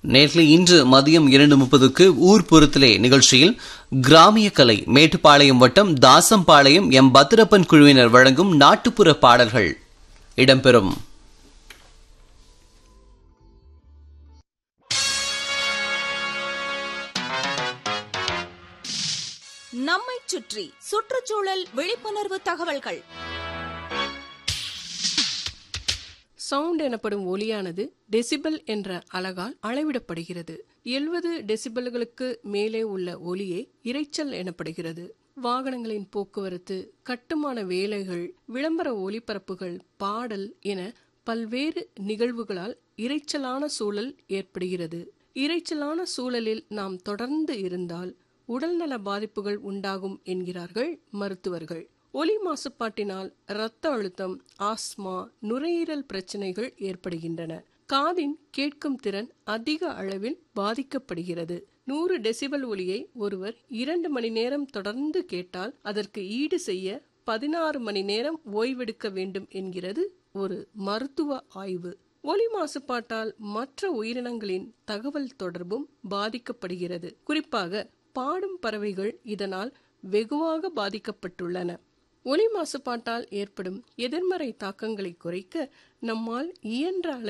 நேற்று இன்று மதியம் இரண்டு முப்பதுக்கு ஊர்புறத்திலே நிகழ்ச்சியில் கிராமிய கலை மேட்டுப்பாளையம் வட்டம் தாசம்பாளையம் எம் பத்திரப்பன் குழுவினர் வழங்கும் நாட்டுப்புற பாடல்கள் இடம்பெறும் நம்மைச் சுற்றி சுற்றுச்சூழல் விழிப்புணர்வு தகவல்கள் சவுண்ட் எனப்படும் ஒலியானது டெசிபல் என்ற அலகால் அளவிடப்படுகிறது எழுபது டெசிபல்களுக்கு மேலே உள்ள ஒலியே இரைச்சல் எனப்படுகிறது வாகனங்களின் போக்குவரத்து கட்டுமான வேலைகள் விளம்பர ஒலிபரப்புகள் பாடல் என பல்வேறு நிகழ்வுகளால் இரைச்சலான சூழல் ஏற்படுகிறது இரைச்சலான சூழலில் நாம் தொடர்ந்து இருந்தால் உடல்நல பாதிப்புகள் உண்டாகும் என்கிறார்கள் மருத்துவர்கள் ஒலி மாசுபாட்டினால் இரத்த அழுத்தம் ஆஸ்மா நுரையீரல் பிரச்சனைகள் ஏற்படுகின்றன காதின் கேட்கும் திறன் அதிக அளவில் பாதிக்கப்படுகிறது நூறு டெசிபல் ஒலியை ஒருவர் இரண்டு மணி நேரம் தொடர்ந்து கேட்டால் அதற்கு ஈடு செய்ய பதினாறு மணி நேரம் ஓய்வெடுக்க வேண்டும் என்கிறது ஒரு மருத்துவ ஆய்வு ஒலி மாசுபாட்டால் மற்ற உயிரினங்களின் தகவல் தொடர்பும் பாதிக்கப்படுகிறது குறிப்பாக பாடும் பறவைகள் இதனால் வெகுவாக பாதிக்கப்பட்டுள்ளன ஒலி மாசுபாட்டால் ஏற்படும் எதிர்மறை தாக்கங்களை குறைக்க நம்மால் இயன்ற அளவில்